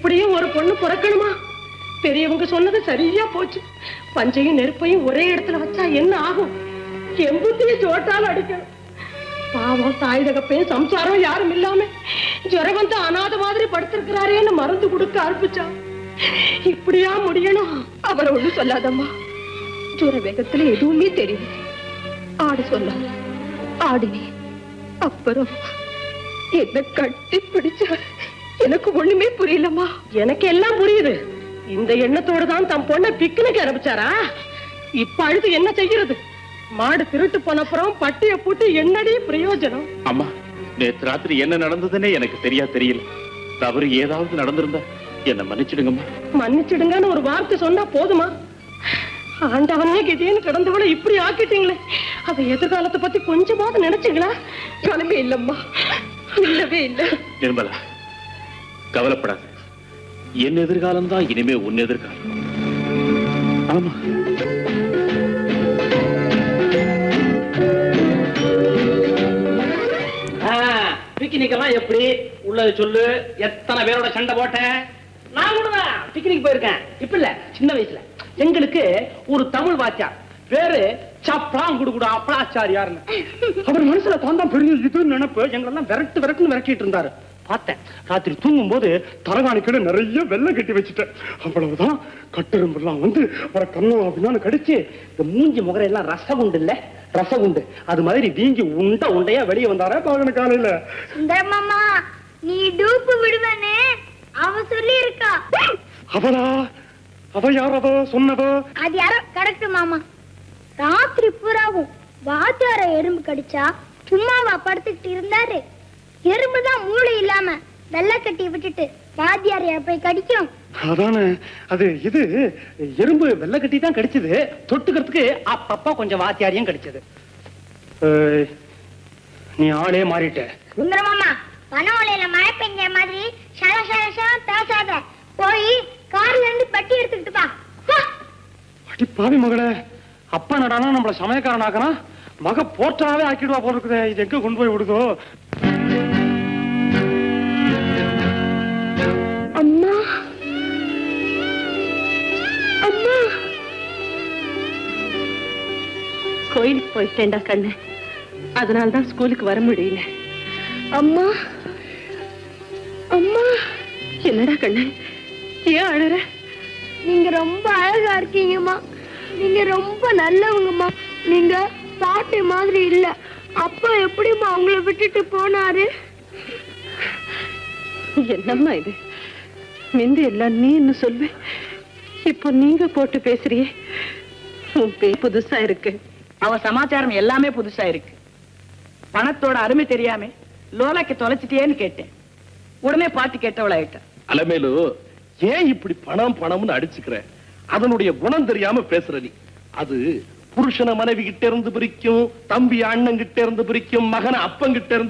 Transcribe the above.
இப்படியும் ஒரு பொண்ணு பிறக்கணுமா பெரியவங்க சொன்னது சரியா போச்சு பஞ்சையும் நெருப்பையும் ஒரே இடத்துல வச்சா என்ன ஆகும் எம்புத்திய ஜோட்டால் அடிக்கணும் பாவம் தாய் தகப்பையும் சம்சாரம் யாரும் இல்லாம ஜுரம் வந்து அனாத மாதிரி படுத்திருக்கிறாரேன்னு மருந்து கொடுக்க ஆரம்பிச்சா இப்படியா முடியணும் அவரை ஒண்ணு சொல்லாதம்மா ஜுர வேகத்துல எதுவுமே தெரியல ஆடு சொன்னார் ஆடினேன் அப்புறம் என்ன கட்டி பிடிச்சார் எனக்கு ஒண்ணுமே புரியலம்மா எனக்கு எல்லாம் புரியுது இந்த எண்ணத்தோட தான் தன் பொண்ணை பிக்னிக் ஆரம்பிச்சாரா இப்ப அழுது என்ன செய்யறது மாடு திருட்டு போனப்புறம் பட்டிய பூட்டி என்னடி பிரயோஜனம் அம்மா நேத்து ராத்திரி என்ன நடந்ததுன்னே எனக்கு சரியா தெரியல தவறு ஏதாவது நடந்திருந்தா என்ன மன்னிச்சிடுங்கம்மா மன்னிச்சிடுங்கன்னு ஒரு வார்த்தை சொன்னா போதுமா ஆண்டவனே கிட்டேன்னு கிடந்தவளை இப்படி ஆக்கிட்டீங்களே அவ எதிர்காலத்தை பத்தி கொஞ்சமாவது நினைச்சீங்களா கனமே இல்லம்மா இல்லவே இல்லை நிர்மலா கவலைப்படாத என் எதிர்காலம் தான் இனிமே உன் எதிர்காலம் ஆமா பிக்னிக் எல்லாம் எப்படி உள்ளது சொல்லு எத்தனை பேரோட சண்டை போட்டேன் நான் கூட தான் பிக்னிக் போயிருக்கேன் இப்ப இல்ல சின்ன வயசுல எங்களுக்கு ஒரு தமிழ் வாத்தியார் பேரு சப்ளாம் குடுகுடா அப்பளாச்சாரியார்னு அவர் மனசுல தான் பெரிய இது நினைப்பு எங்களெல்லாம் விரட்டு விரட்டுன்னு விரட்டிட்டு இருந்தாரு பார்த்தேன் ராத்திரி தூங்கும் போது தலகாணிக்கடை நிறைய வெள்ளை கட்டி வச்சுட்டேன் அவ்வளவுதான் கட்டெரும்பெல்லாம் வந்து அவரை கண்ணம் அப்படின்னு கடிச்சு இந்த மூஞ்சி முகரையெல்லாம் ரசகுண்டு இல்ல ரசகுண்டு அது மாதிரி வீங்கி உண்ட உண்டையா வெளியே வந்தாரா பாகன காலையில இந்த மாமா நீ டூப்பு விடுவேன்னு அவ சொல்லி இருக்கா அவளா அவ யார் அவ சொன்னவ அது யாரோ கரெக்ட் மாமா ராத்திரி பூராவும் வாத்தியார எறும்பு கடிச்சா சும்மாவா படுத்துக்கிட்டு இருந்தாரு எறும்பு தான் மூளை இல்லாம வெள்ளை கட்டி விட்டுட்டு வாத்தியாரைய போய் கடிக்கும் அதானே அது இது எறும்பு வெள்ளை கட்டி தான் கடிச்சது தொட்டுக்கிறதுக்கு அப்பப்பா கொஞ்சம் வாத்தியாரியம் கடிச்சது ஏய், நீ ஆளே மாறிட்ட சுந்தர மாமா பனவலையில மழை பெஞ்ச மாதிரி சல சல சல பேசாத போய் கார்ல இருந்து பட்டி எடுத்துக்கிட்டு வா வா. அடி பாவி மகளே அப்பா நடானா நம்மள சமயக்காரன் ஆக்கணும் மக போற்றாவே ஆக்கிடுவா போல இருக்குதே இது எங்க கொண்டு போய் விடுதோ அம்மா அம்மா கோயிலுக்கு போயிட்டேன்டா கண்ணு அதனால தான் ஸ்கூலுக்கு வர முடியல அம்மா அம்மா என்னடா கண்ணு ஏன் அழற நீங்க ரொம்ப அழகா இருக்கீங்கம்மா நீங்க ரொம்ப நல்லவங்கம்மா நீங்க பாட்டி மாதிரி இல்ல அப்பா எப்படிம்மா உங்களை விட்டுட்டு போனாரு என்னம்மா இது மிந்தி எல்லாம் நீ என்ன சொல்வே இப்போ நீங்க போட்டு பேசுறியே உன் பேய் புதுசா இருக்கு அவ சமாச்சாரம் எல்லாமே புதுசா இருக்கு பணத்தோட அருமை தெரியாம லோலாக்கு தொலைச்சிட்டியேன்னு கேட்டேன் உடனே பாட்டு கேட்டவளாயிட்டா அலமேலு ஏன் இப்படி பணம் பணம்னு அடிச்சுக்கிற அதனுடைய குணம் தெரியாம பேசுற நீ அது புருஷனை மனைவி கிட்ட இருந்து பிரிக்கும் தம்பி அண்ணன் கிட்ட இருந்து பிரிக்கும் மகனை அப்பன் கிட்ட இருந்து